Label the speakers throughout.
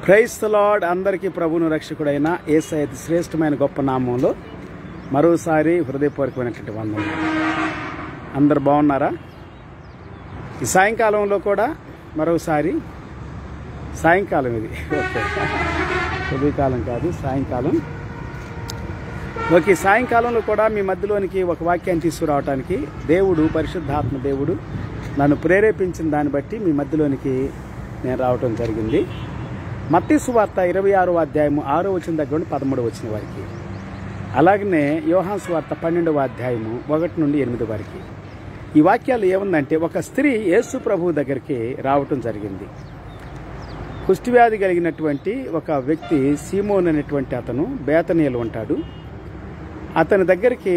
Speaker 1: క్రైస్త lord అందరికీ ప్రభును రక్షకుడైన ఏసై అతి శ్రేష్టమైన గొప్ప నామంలో మరోసారి హృదయపూర్వకమైనటువంటి వందనం అందరు బాగున్నారా ఈ సాయంకాలంలో కూడా మరోసారి సాయంకాలం ఇది ఓకే ఉదయకాలం కాదు సాయంకాలం ఓకే ఈ సాయంకాలంలో కూడా మీ మధ్యలోనికి ఒక వాక్యాన్ని తీసుకురావడానికి దేవుడు పరిశుద్ధాత్మ దేవుడు నన్ను ప్రేరేపించిన దాన్ని బట్టి మీ మధ్యలోనికి నేను రావటం జరిగింది మత్తి సువార్త ఇరవై ఆరో అధ్యాయము ఆరో వచ్చిన దగ్గర నుండి పదమూడు వచ్చిన వారికి అలాగనే యోహాన్ సువార్త పన్నెండవ అధ్యాయము ఒకటి నుండి ఎనిమిది వరకు ఈ వాక్యాలు ఏముందంటే ఒక స్త్రీ యేసు ప్రభువు దగ్గరికి రావటం జరిగింది కుష్టివ్యాధి కలిగినటువంటి ఒక వ్యక్తి సీమోన్ అనేటువంటి అతను బేతనీయులు ఉంటాడు అతని దగ్గరికి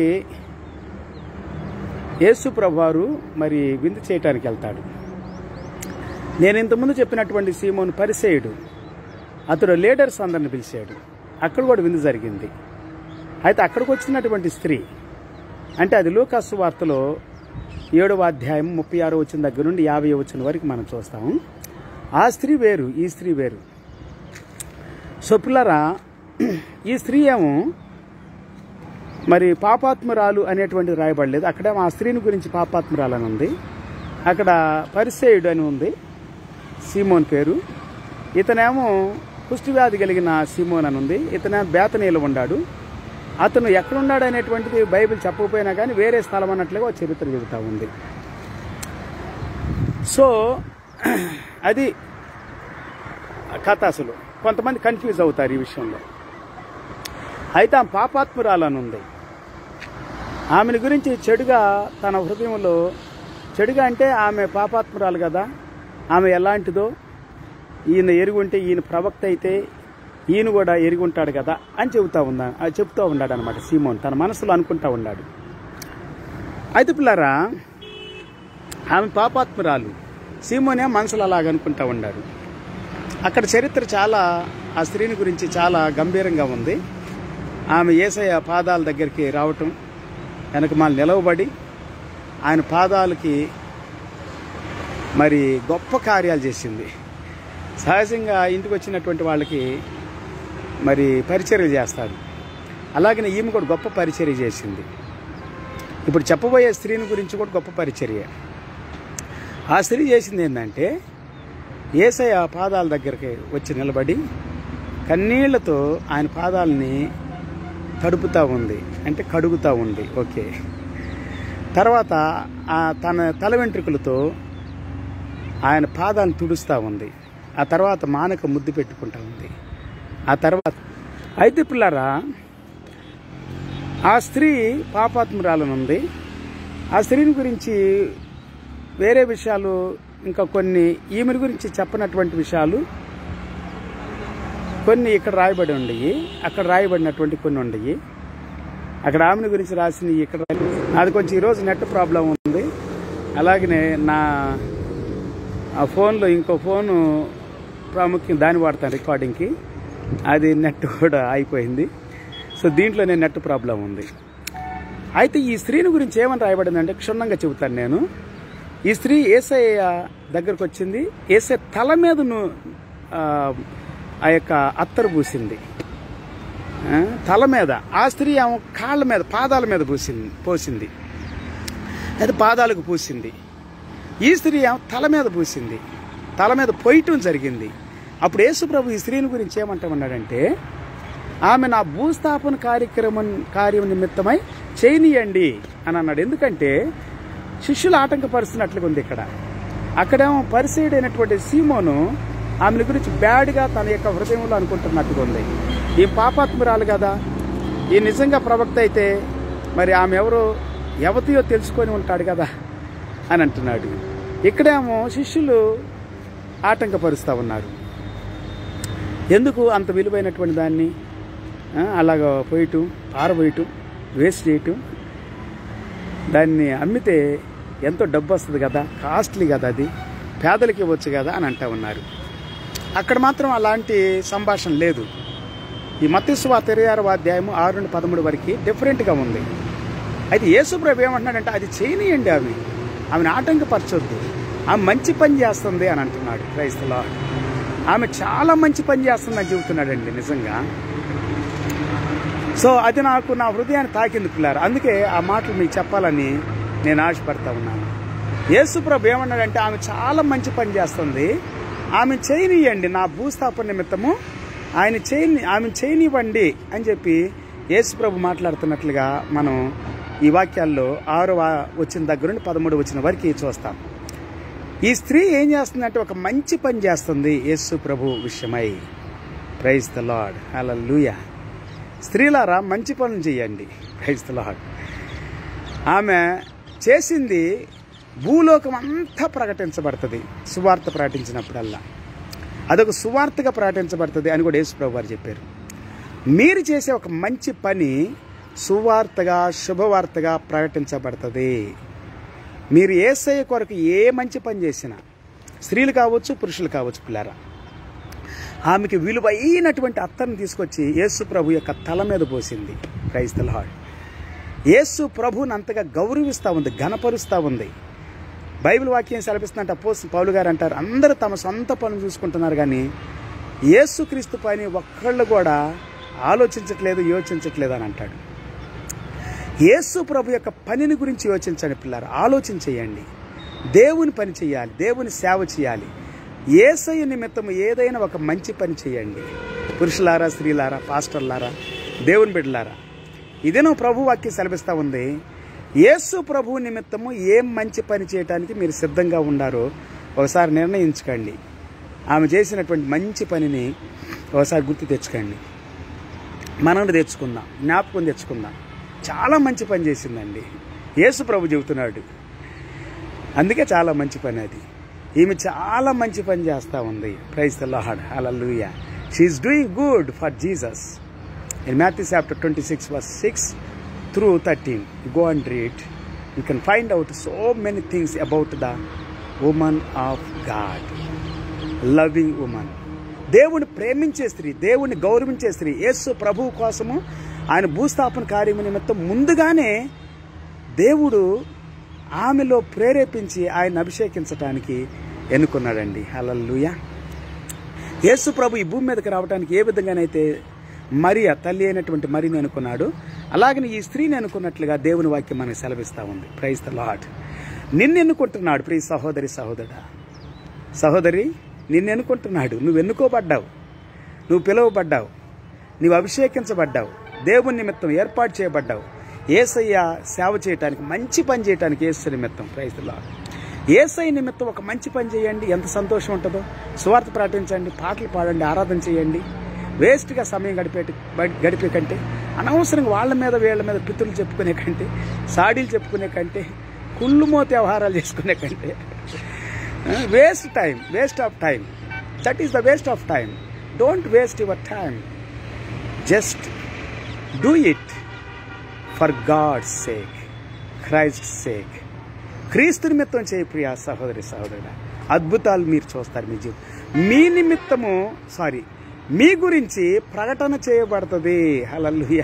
Speaker 1: యేసు ప్రభువారు మరి విందు చేయటానికి వెళ్తాడు నేను ఇంతకుముందు చెప్పినటువంటి సీమోన్ పరిసేయుడు అతడు లీడర్స్ అందరిని పిలిచాడు అక్కడ కూడా విందు జరిగింది అయితే అక్కడికి వచ్చినటువంటి స్త్రీ అంటే అది లూకాసు వార్తలో ఏడవ అధ్యాయం ముప్పై ఆరు వచ్చిన దగ్గర నుండి యాభై వచ్చిన వరకు మనం చూస్తాము ఆ స్త్రీ వేరు ఈ స్త్రీ వేరు సో పిల్లరా ఈ స్త్రీ ఏమో మరి పాపాత్మురాలు అనేటువంటి రాయబడలేదు అక్కడేమో ఆ స్త్రీని గురించి పాపాత్మురాలు అని ఉంది అక్కడ పరిసేయుడు అని ఉంది సీమోన్ పేరు ఇతనేమో కుష్టివ్యాధి కలిగిన సీమోన్ అని ఉంది ఇతనే బేతనీయులు ఉన్నాడు అతను ఎక్కడున్నాడు అనేటువంటిది బైబిల్ చెప్పకపోయినా కానీ వేరే స్థలం అన్నట్లుగా ఒక చరిత్ర చెబుతా ఉంది సో అది కథ అసలు కొంతమంది కన్ఫ్యూజ్ అవుతారు ఈ విషయంలో అయితే ఆమె పాపాత్మురాలని ఉంది ఆమెను గురించి చెడుగా తన హృదయంలో చెడుగా అంటే ఆమె పాపాత్మురాలు కదా ఆమె ఎలాంటిదో ఈయన ఎరుగుంటే ఈయన ప్రవక్త అయితే ఈయన కూడా ఎరిగి ఉంటాడు కదా అని చెబుతా ఉందా అది చెప్తూ ఉన్నాడు అనమాట సీమోన్ తన మనసులో అనుకుంటా ఉన్నాడు అయితే పిల్లరా ఆమె పాపాత్మురాలు సీమోనే మనసులో అలాగ అనుకుంటా ఉన్నాడు అక్కడ చరిత్ర చాలా ఆ స్త్రీని గురించి చాలా గంభీరంగా ఉంది ఆమె ఏసయ్య పాదాల దగ్గరికి రావటం వెనక మాలు నిలవబడి ఆయన పాదాలకి మరి గొప్ప కార్యాలు చేసింది సహజంగా ఇంటికి వచ్చినటువంటి వాళ్ళకి మరి పరిచర్య చేస్తారు అలాగనే ఈమె కూడా గొప్ప పరిచర్య చేసింది ఇప్పుడు చెప్పబోయే స్త్రీని గురించి కూడా గొప్ప పరిచర్య ఆ స్త్రీ చేసింది ఏంటంటే ఏసయ్య పాదాల దగ్గరికి వచ్చి నిలబడి కన్నీళ్లతో ఆయన పాదాలని తడుపుతూ ఉంది అంటే కడుగుతూ ఉంది ఓకే తర్వాత ఆ తన తల వెంట్రుకలతో ఆయన పాదాలను తుడుస్తూ ఉంది ఆ తర్వాత మానక ముద్దు పెట్టుకుంటా ఉంది ఆ తర్వాత అయితే పిల్లరా ఆ స్త్రీ పాపాత్మురాలను ఉంది ఆ స్త్రీని గురించి వేరే విషయాలు ఇంకా కొన్ని ఈమె గురించి చెప్పనటువంటి విషయాలు కొన్ని ఇక్కడ రాయబడి ఉండయి అక్కడ రాయబడినటువంటి కొన్ని ఉండయి అక్కడ ఆమెను గురించి రాసినవి ఇక్కడ నాది కొంచెం ఈరోజు నెట్ ప్రాబ్లం ఉంది అలాగనే నా ఆ ఫోన్లో ఇంకో ఫోను ప్రాముఖ్యం దాన్ని వాడతాను రికార్డింగ్కి అది నెట్ కూడా అయిపోయింది సో దీంట్లో నేను నెట్ ప్రాబ్లం ఉంది అయితే ఈ స్త్రీని గురించి ఏమని రాయబడిందంటే క్షుణ్ణంగా చెబుతాను నేను ఈ స్త్రీ ఏసయ్య దగ్గరకు వచ్చింది ఏసే తల మీద ఆ యొక్క అత్తరు పూసింది ఆ, తల మీద ఆ స్త్రీ ఆమె కాళ్ళ మీద పాదాల మీద పూసింది పోసింది అది పాదాలకు పూసింది ఈ స్త్రీ ఆమె తల మీద పూసింది తల మీద పోయటం జరిగింది అప్పుడు యేసుప్రభు ఈ స్త్రీని గురించి ఏమంటామన్నాడంటే ఆమె నా భూస్థాపన కార్యక్రమం కార్యం నిమిత్తమై చేయనీయండి అని అన్నాడు ఎందుకంటే శిష్యులు ఆటంకపరుస్తున్నట్లుగా ఉంది ఇక్కడ అక్కడేమో పరిచయుడైనటువంటి సీమోను ఆమెను గురించి బ్యాడ్గా తన యొక్క హృదయంలో అనుకుంటున్నట్టుగా ఉంది ఈ పాపాత్మురాలు కదా ఈ నిజంగా ప్రవక్త అయితే మరి ఆమె ఎవరో ఎవతియో తెలుసుకొని ఉంటాడు కదా అని అంటున్నాడు ఇక్కడేమో శిష్యులు ఆటంకపరుస్తూ ఉన్నారు ఎందుకు అంత విలువైనటువంటి దాన్ని ఆ, అలాగ పోయటం పారబోయటం వేస్ట్ చేయటం దాన్ని అమ్మితే ఎంతో డబ్బు వస్తుంది కదా కాస్ట్లీ కదా అది పేదలకి ఇవ్వచ్చు కదా అని అంటా ఉన్నారు అక్కడ మాత్రం అలాంటి సంభాషణ లేదు ఈ మత్స్సువా ఇరవై ఆరవ అధ్యాయము ఆరు నుండి పదమూడు వరకు డిఫరెంట్గా ఉంది అయితే యేసుప్రభు ఏమంటున్నాడంటే అది చేయనియండి ఆమె ఆమెను ఆటంకపరచొద్దు ఆమె మంచి పని చేస్తుంది అని అంటున్నాడు క్రైస్తలా ఆమె చాలా మంచి పని చేస్తుందని చెబుతున్నాడండి నిజంగా సో అది నాకు నా హృదయాన్ని తాకింది పిల్లారు అందుకే ఆ మాటలు మీకు చెప్పాలని నేను ఆశపడతా ఉన్నాను యేసుప్రభు ఏమన్నాడంటే ఆమె చాలా మంచి పని చేస్తుంది ఆమె చేయనియండి నా భూస్థాపన నిమిత్తము ఆయన చేయని ఆమె చేయనివ్వండి అని చెప్పి యేసుప్రభు మాట్లాడుతున్నట్లుగా మనం ఈ వాక్యాల్లో ఆరో వా- వచ్చిన దగ్గర నుండి పదమూడు వచ్చిన వరకు చూస్తాం ఈ స్త్రీ ఏం చేస్తుందంటే ఒక మంచి పని చేస్తుంది యేసు ప్రభు విషయమై ప్రైజ్ ద లాడ్ అలా స్త్రీలారా మంచి పనులు చేయండి ప్రైజ్ ద లాడ్ ఆమె చేసింది భూలోకం అంతా ప్రకటించబడుతుంది సువార్త ప్రకటించినప్పుడల్లా అదొక సువార్తగా ప్రకటించబడుతుంది అని కూడా యేసుప్రభు వారు చెప్పారు మీరు చేసే ఒక మంచి పని సువార్తగా శుభవార్తగా ప్రకటించబడుతుంది మీరు ఏసయ్య కొరకు ఏ మంచి పని చేసినా స్త్రీలు కావచ్చు పురుషులు కావచ్చు పిల్లారా ఆమెకి విలువైనటువంటి అత్తను తీసుకొచ్చి యేసు ప్రభు యొక్క తల మీద పోసింది క్రైస్తల హాడ్ యేసు ప్రభుని అంతగా గౌరవిస్తూ ఉంది ఘనపరుస్తూ ఉంది బైబిల్ వాక్యం సెలవిస్తుందంటే అపోస్ పౌలు గారు అంటారు అందరూ తమ సొంత పనులు చూసుకుంటున్నారు కానీ యేసుక్రీస్తు పని ఒక్కళ్ళు కూడా ఆలోచించట్లేదు యోచించట్లేదు అని అంటాడు యేసు ప్రభు యొక్క పనిని గురించి యోచించండి పిల్లలు ఆలోచించేయండి దేవుని పని చేయాలి దేవుని సేవ చేయాలి ఏసయ్య నిమిత్తం ఏదైనా ఒక మంచి పని చేయండి పురుషులారా స్త్రీలారా పాస్టర్లారా దేవుని బిడ్డలారా ఇదేనో ప్రభు వాక్యం సెలవిస్తూ ఉంది యేసు ప్రభు నిమిత్తము ఏం మంచి పని చేయడానికి మీరు సిద్ధంగా ఉండారో ఒకసారి నిర్ణయించుకోండి ఆమె చేసినటువంటి మంచి పనిని ఒకసారి గుర్తు తెచ్చుకోండి మనం తెచ్చుకుందాం జ్ఞాపకం తెచ్చుకుందాం చాలా మంచి పని చేసిందండి యేసు ప్రభు చెబుతున్నాడు అందుకే చాలా మంచి పని అది ఈమె చాలా మంచి పని చేస్తూ ఉంది praise the Lord hallelujah she is doing good for Jesus in Matthew chapter twenty six verse six through thirteen go and read you can find out so many things about the woman of God loving woman దేవుని ప్రేమించే స్త్రీ దేవుని గౌరవించే స్త్రీ యేసు ప్రభువు కోసము ఆయన భూస్థాపన కార్యము నిమిత్తం ముందుగానే దేవుడు ఆమెలో ప్రేరేపించి ఆయన అభిషేకించటానికి ఎన్నుకున్నాడండి హలల్లుయ యేసు ప్రభు ఈ భూమి మీదకి రావడానికి ఏ విధంగానైతే మరియ తల్లి అయినటువంటి మరిని అనుకున్నాడు అలాగని ఈ స్త్రీని అనుకున్నట్లుగా దేవుని వాక్యం మనకు సెలవిస్తూ ఉంది ప్రైజ్ ద లాడ్ నిన్ను ఎన్నుకుంటున్నాడు ప్రియ సహోదరి సహోదరుడా సహోదరి నిన్ను ఎన్నుకుంటున్నాడు నువ్వు ఎన్నుకోబడ్డావు నువ్వు పిలువబడ్డావు నువ్వు అభిషేకించబడ్డావు దేవుని నిమిత్తం ఏర్పాటు చేయబడ్డావు ఏసయ్య సేవ చేయటానికి మంచి పని చేయటానికి ఏసు నిమిత్తం ప్రైజ్లా ఏసై నిమిత్తం ఒక మంచి పని చేయండి ఎంత సంతోషం ఉంటుందో స్వార్థ ప్రకటించండి పాటలు పాడండి ఆరాధన చేయండి వేస్ట్గా సమయం గడిపే గడిపే కంటే అనవసరంగా వాళ్ళ మీద వీళ్ళ మీద పితులు చెప్పుకునే కంటే సాడీలు చెప్పుకునే కంటే కుళ్ళుమోత వ్యవహారాలు చేసుకునే కంటే waste time waste of time that is the waste of time don't waste your time just do it for God sake Christ sake క్రీస్తు నిమిత్తం చేయి ప్రియా సహోదరి సహోదరుడా అద్భుతాలు మీరు చూస్తారు మీ జీవితం మీ నిమిత్తము సారీ మీ గురించి ప్రకటన చేయబడుతుంది హలల్లుయ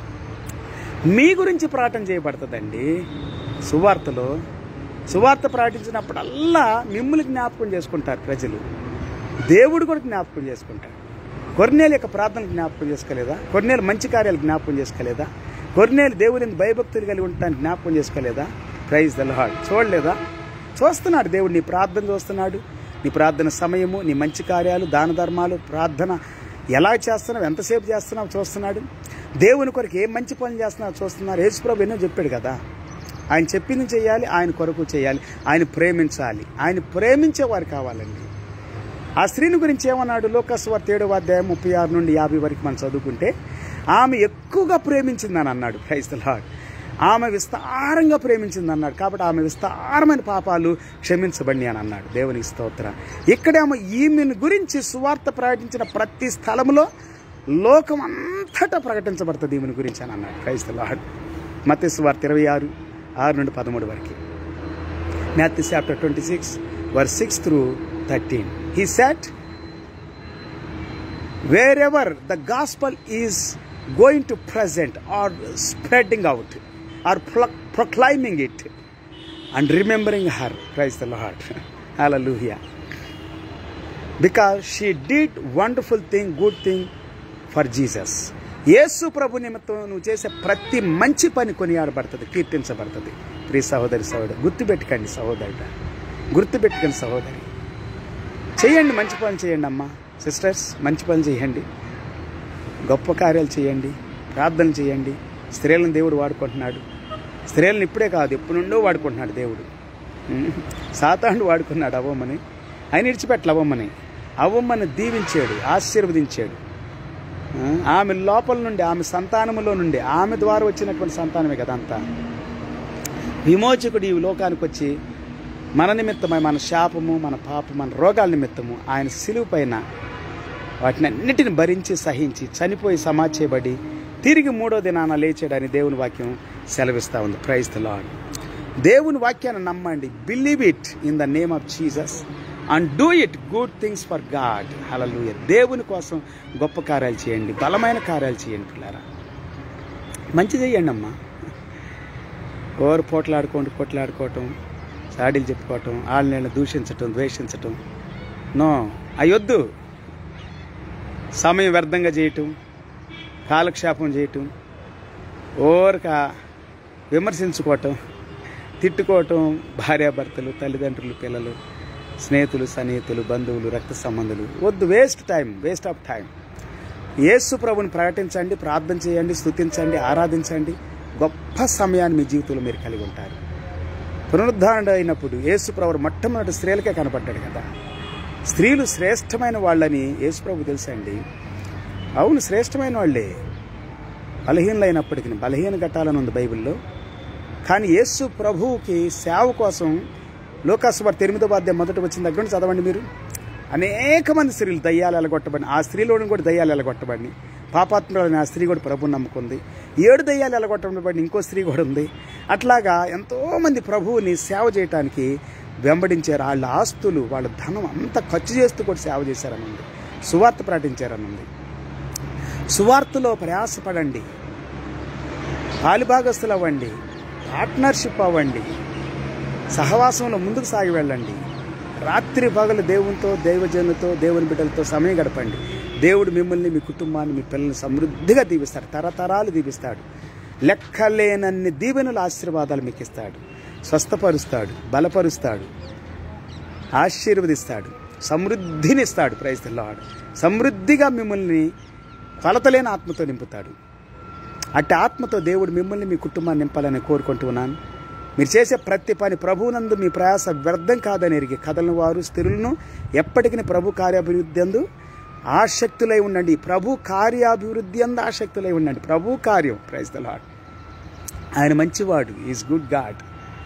Speaker 1: మీ గురించి ప్రకటన చేయబడుతుందండి సువార్తలో సువార్త ప్రకటించినప్పుడల్లా మిమ్మల్ని జ్ఞాపకం చేసుకుంటారు ప్రజలు దేవుడు కూడా జ్ఞాపకం చేసుకుంటాడు కొన్నేళ్ళు యొక్క ప్రార్థనలు జ్ఞాపకం చేసుకోలేదా కొన్నేళ్ళు మంచి కార్యాలు జ్ఞాపకం చేసుకోలేదా కొన్నేళ్ళు దేవుని భయభక్తులు కలిగి ఉండటానికి జ్ఞాపకం చేసుకోలేదా ప్రైజ్ ద లార్డ్ చూడలేదా చూస్తున్నాడు దేవుడు నీ ప్రార్థన చూస్తున్నాడు నీ ప్రార్థన సమయము నీ మంచి కార్యాలు దాన ధర్మాలు ప్రార్థన ఎలా చేస్తున్నావు ఎంతసేపు చేస్తున్నావు చూస్తున్నాడు దేవుని కొరకు ఏ మంచి పనులు చేస్తున్నావు చూస్తున్నారు యేసుప్రభు ఎన్నో చెప్పాడు కదా ఆయన చెప్పింది చేయాలి ఆయన కొరకు చేయాలి ఆయన ప్రేమించాలి ఆయన ప్రేమించే వారు కావాలండి ఆ స్త్రీని గురించి ఏమన్నాడు లోకస్వార్త ఏడవ అధ్యాయం ముప్పై ఆరు నుండి యాభై వరకు మనం చదువుకుంటే ఆమె ఎక్కువగా ప్రేమించిందని అన్నాడు క్రైస్తలాడ్ ఆమె విస్తారంగా ప్రేమించింది అన్నాడు కాబట్టి ఆమె విస్తారమైన పాపాలు క్షమించబడి అని అన్నాడు దేవునికి స్తోత్ర ఇక్కడేమో ఈమెను గురించి సువార్త ప్రకటించిన ప్రతి స్థలంలో లోకం అంతటా ప్రకటించబడుతుంది ఈమెను గురించి అని అన్నాడు క్రైస్తలాడ్ మత్స్య సువార్త ఇరవై ఆరు ఆరు నుండి పదమూడు వరకు Matthew chapter twenty six verse six through thirteen he said wherever the gospel is going to present or spreading out or pro- proclaiming it and remembering her praise the lord hallelujah because she did wonderful thing good thing for Jesus యేసు ప్రభు నిమిత్తం నువ్వు చేసే ప్రతి మంచి పని కొనియాడబడుతుంది కీర్తించబడుతుంది ప్రియ సహోదరి సహోదరు గుర్తుపెట్టుకోండి సహోదరుడ గుర్తుపెట్టుకోండి సహోదరి చేయండి మంచి పని చేయండి అమ్మా సిస్టర్స్ మంచి పని చేయండి గొప్ప కార్యాలు చేయండి ప్రార్థన చేయండి స్త్రీలను దేవుడు వాడుకుంటున్నాడు స్త్రీలను ఇప్పుడే కాదు ఎప్పటి నుండో వాడుకుంటున్నాడు దేవుడు ఉమ్. సాతానుడు వాడుకున్నాడు అవ్వమ్మని ఆయన ఇడిచిపెట్టలు అవ్వమ్మని అవ్వమ్మని దీవించాడు ఆశీర్వదించాడు ఆ, ఆమె లోపల నుండి ఆమె సంతానములో నుండి ఆమె ద్వారా వచ్చినటువంటి సంతానమే కదా అంతా విమోచకుడు ఈ లోకానికి వచ్చి మన నిమిత్తమై మన శాపము మన పాపం మన రోగాల నిమిత్తము ఆయన సిలువు పైన వాటిని అన్నిటిని భరించి సహించి చనిపోయి సమాచేయబడి తిరిగి మూడో దినాన లేచాడని దేవుని వాక్యం సెలవిస్తూ ఉంది ప్రైజ్ ద లార్డ్ దేవుని వాక్యాన్ని నమ్మండి believe it in the name of Jesus and do it good things for God hallelujah దేవుని కోసం గొప్ప కార్యాలు చేయండి బలమైన కార్యాలు చేయండి పిల్లారా మంచి చేయండి అమ్మా ఓరు పోట్లాడుకోండి కొట్లాడుకోవటం చాడీలు చెప్పుకోవటం వాళ్ళని దూషించటం ద్వేషించటం నో అయ్యొద్దు సమయం వ్యర్థంగా చేయటం కాలక్షేపం చేయటం ఓరక విమర్శించుకోవటం తిట్టుకోవటం భార్యాభర్తలు తల్లిదండ్రులు పిల్లలు స్నేహితులు సన్నిహితులు బంధువులు రక్త సంబంధులు వద్దు waste time waste of time యేసు ప్రభుని ప్రకటించండి ప్రార్థన చేయండి స్తుతించండి ఆరాధించండి గొప్ప సమయాన్ని మీ జీవితంలో మీరు కలిగి ఉంటారు పునరుద్ధరణ అయినప్పుడు యేసు ప్రభు మొట్టమొదటి స్త్రీలకే కనపడ్డాడు కదా స్త్రీలు శ్రేష్టమైన వాళ్ళని యేసు ప్రభు తెలుసండి అవును శ్రేష్టమైన వాళ్ళే బలహీనలైనప్పటికీ బలహీన ఘట్టాలని ఉంది బైబిల్లో కానీ యేసు ప్రభువుకి సేవ కోసం లోకాసువార్త ఎనిమిదో బాధ్యం మొదట వచ్చిన దగ్గర నుంచి చదవండి మీరు అనేక మంది స్త్రీలు దయ్యాలు ఎలగొట్టబడి ఆ స్త్రీలోని కూడా దయ్యాలు ఎలగొట్టబడి పాపాత్ములైన ఆ స్త్రీ కూడా ప్రభుని నమ్ముకుంది ఏడు దయ్యాలు ఎలగొట్టబడి ఇంకో స్త్రీ కూడా ఉంది అట్లాగా ఎంతోమంది ప్రభువుని సేవ చేయటానికి వెంబడించారు వాళ్ళ ఆస్తులు వాళ్ళ ధనం అంతా ఖర్చు చేస్తూ కూడా సేవ చేశారని ఉంది సువార్త ప్రకటించారని ఉంది సువార్తలో ప్రయాసపడండి పాలిభాగస్తులు అవ్వండి పార్ట్నర్షిప్ అవ్వండి సహవాసంలో ముందుకు సాగి వెళ్ళండి రాత్రి పగలు దేవునితో దైవజనులతో దేవుని బిడ్డలతో సమయం గడపండి దేవుడు మిమ్మల్ని మీ కుటుంబాన్ని మీ పిల్లల్ని సమృద్ధిగా దీవిస్తాడు తరతరాలు దీవిస్తాడు లెక్కలేనన్ని దీవెనల ఆశీర్వాదాలు మీకు ఇస్తాడు స్వస్థపరుస్తాడు బలపరుస్తాడు ఆశీర్వదిస్తాడు సమృద్ధినిస్తాడు ప్రైస్తలాడు సమృద్ధిగా మిమ్మల్ని కొలతలేని ఆత్మతో నింపుతాడు అట్టి ఆత్మతో దేవుడు మిమ్మల్ని మీ కుటుంబాన్ని నింపాలని కోరుకుంటున్నాను మీరు చేసే ప్రతి పని ప్రభువునందు మీ ప్రయాస వ్యర్థం కాదని ఎరిగి కథలను వారు స్థిరులను ఎప్పటికీ ప్రభు కార్యాభివృద్ధి అందు ఆసక్తులై ఉండండి ప్రభు కార్యాభివృద్ధి అందు ఆసక్తులై ఉండండి ప్రభు కార్యం ప్రైజ్ ద లాడ్ ఆయన మంచివాడు is good God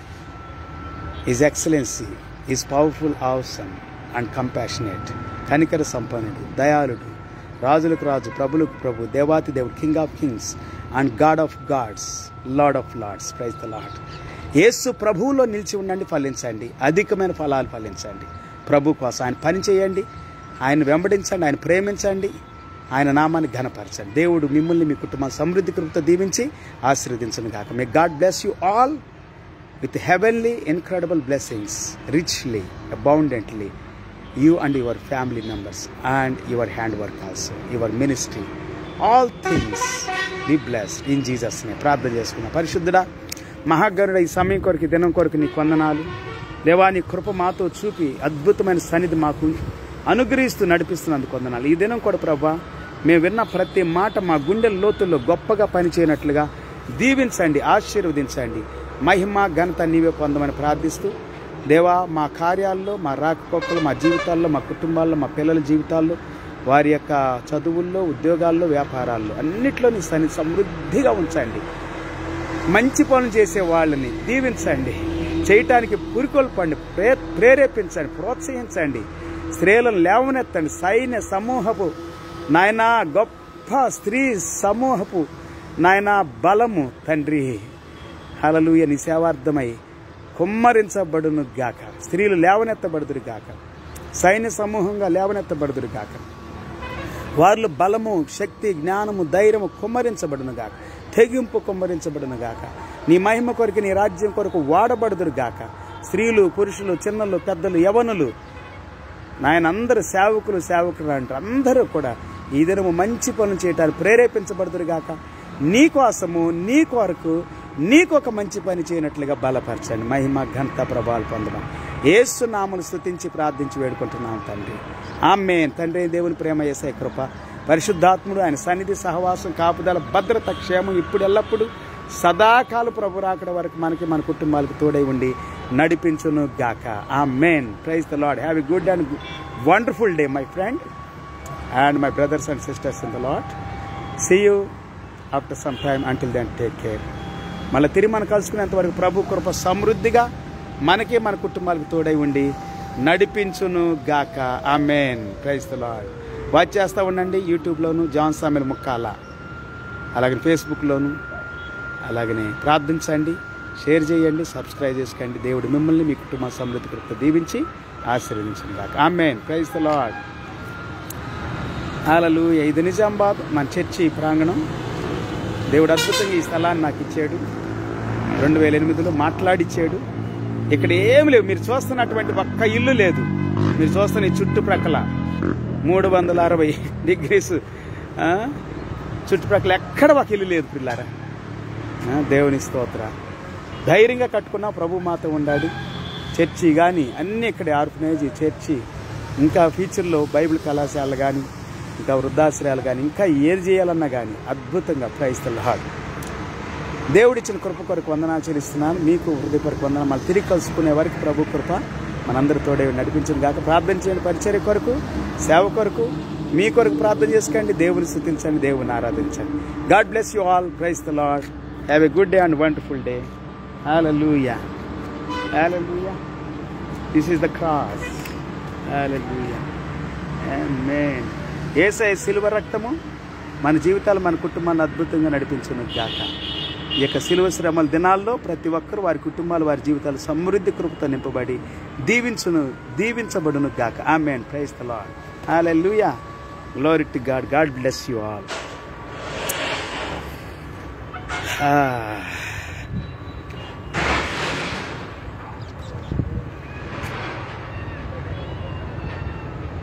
Speaker 1: is excellency is powerful awesome and compassionate కనికర సంపన్నుడు దయాళుడు రాజులకు రాజు ప్రభులకు ప్రభు దేవాతి దేవుడు King of kings and God of gods Lord of lords praise the Lord యేసు ప్రభువులో నిలిచి ఉండండి ఫలించండి అధికమైన ఫలాలు ఫలించండి ప్రభు కోసం ఆయన పని చేయండి ఆయన వెంబడించండి ఆయన ప్రేమించండి ఆయన నామాన్ని ఘనపరచండి దేవుడు మిమ్మల్ని మీ కుటుంబం సమృద్ధి కృపతో దీవించి ఆశీర్వదించను కాక may God bless you all with heavenly incredible blessings richly abundantly you and your family members and your hand work also your ministry all things be blessed in Jesus నే ప్రార్థన చేసుకున్న పరిశుద్ధుడా మహాగరుడ ఈ సమయం కొరకు ఈ దినం కొరకు నీ కొందనాలు దేవా నీ కృప మాతో చూపి అద్భుతమైన సన్నిధి మాకు అనుగ్రహిస్తూ నడిపిస్తున్నందుకు కొందనాలు ఈ దినం కూడా ప్రభా మేము విన్న ప్రతి మాట మా గుండెల లోతుల్లో గొప్పగా పనిచేయనట్లుగా దీవించండి ఆశీర్వదించండి మహిమ ఘనత నీవే పొందమని ప్రార్థిస్తూ దేవా మా కార్యాల్లో మా రాకపోకలు మా జీవితాల్లో మా కుటుంబాల్లో మా పిల్లల జీవితాల్లో వారి యొక్క చదువుల్లో ఉద్యోగాల్లో వ్యాపారాల్లో అన్నిట్లో నీ సన్ని సమృద్ధిగా ఉంచండి మంచి పనులు చేసే వాళ్ళని దీవించండి చేయటానికి పురికొల్పండి ప్రే ప్రేరేపించండి ప్రోత్సహించండి స్త్రీలను లేవనెత్తండి సైన్య సమూహపు నాయన గొప్ప స్త్రీ సమూహపు నాయన బలము తండ్రి హలలుయ నీ సేవార్థమై కుమ్మరించబడును గాక స్త్రీలు లేవనెత్తబడుదురు గాక సైన్య సమూహంగా లేవనెత్తబడుదురు గాక వారిలో బలము శక్తి జ్ఞానము ధైర్యము కుమ్మరించబడును గాక తెగింపు కుమ్మరించబడును గాక నీ మహిమ కొరకు నీ రాజ్యం కొరకు వాడబడుదురు గాక స్త్రీలు పురుషులు చిన్నలు పెద్దలు యవనులు నాయన అందరు సేవకులు సేవకులు అంటారు అందరూ కూడా ఈ దినము మంచి పనులు చేయటానికి ప్రేరేపించబడుతురు గాక నీ కోసము నీ కొరకు నీకు ఒక మంచి పని చేయనట్లుగా బలపరచండి మహిమ ఘనత ప్రభావాలు పొందడం ఏసు నామను స్థుతించి ప్రార్థించి వేడుకుంటున్నాం తండ్రి ఆమెన్ తండ్రి దేవుని ప్రేమ ఏసై కృప పరిశుద్ధాత్ముడు ఆయన సన్నిధి సహవాసం కాపుదల భద్రత క్షేమం ఇప్పుడు ఎల్లప్పుడూ సదాకాల ప్రభు రాకడ వరకు మనకి మన కుటుంబాలకు తోడై ఉండి నడిపించును గాక amen praise the Lord have a good and wonderful day my friend and my brothers and sisters in the Lord see you after some time until then take care మళ్ళీ తిరిగి మనం కలుసుకునేంత వరకు ప్రభు కృప సమృద్ధిగా మనకి మన కుటుంబాలకు తోడై ఉండి నడిపించును గాక amen praise the Lord watch చేస్తూ ఉండండి యూట్యూబ్లోను జాన్ సామిల్ ముక్కాల అలాగే ఫేస్బుక్లోను అలాగనే ప్రార్థించండి షేర్ చేయండి సబ్స్క్రైబ్ చేసుకోండి దేవుడు మిమ్మల్ని మీ కుటుంబ సమృద్ధి కృప దీవించి ఆశీర్వదించిన దాకా ఆమెన్ ప్రైజ్ ద లాడ్ అలలు ఐదు నిజామాబాద్ మన చర్చి ప్రాంగణం దేవుడు అద్భుతంగా ఈ స్థలాన్ని నాకు ఇచ్చాడు రెండు వేల ఎనిమిదిలో మాట్లాడిచ్చాడు ఇక్కడ ఏమి లేవు మీరు చూస్తున్నటువంటి ఒక్క ఇల్లు లేదు మీరు చూస్తున్న ఈ చుట్టుప్రక్కల మూడు వందల అరవై డిగ్రీస్ ఆ, చుట్టుప్రక్కల ఎక్కడ ఒక ఇల్లు లేదు పిల్లారా ఆ, దేవుని స్తోత్ర ధైర్యంగా కట్టుకున్న ప్రభు మాతో ఉండాడు చర్చి కానీ అన్నీ ఇక్కడ ఆర్ఫనేజ్ చర్చి ఇంకా ఫ్యూచర్లో బైబిల్ కళాశాలలు కానీ ఇంకా వృద్ధాశ్రయాలు కానీ ఇంకా ఏది చేయాలన్నా కానీ అద్భుతంగా క్రైస్తల హాడ్ దేవుడిచ్చిన కృప కొరకు వందనాలు చెల్లిస్తున్నాను మీకు హృదయపరకు వందనాలు మళ్ళీ తిరిగి కలుసుకునే వరకు ప్రభు కృప మనందరి తోడే నడిపించిన గాక ప్రార్థన చేయండి పరిచర్య కొరకు సేవ కొరకు మీ కొరకు ప్రార్థన చేసుకోండి దేవుని స్థుతించండి దేవుని ఆరాధించండి God bless you all praise the Lord have a good day and wonderful day hallelujah hallelujah this is the cross hallelujah amen యేసయ్య సిలువ రక్తము మన జీవితాలు మన కుటుంబాన్ని అద్భుతంగా నడిపించును గాక ఈ యొక్క సిలువ శ్రమల దినాల్లో ప్రతి ఒక్కరు వారి కుటుంబాలు వారి జీవితాలు సమృద్ధి కృపతో నింపబడి దీవించును దీవించబడును గాక amen praise the Lord hallelujah glory to God God bless you all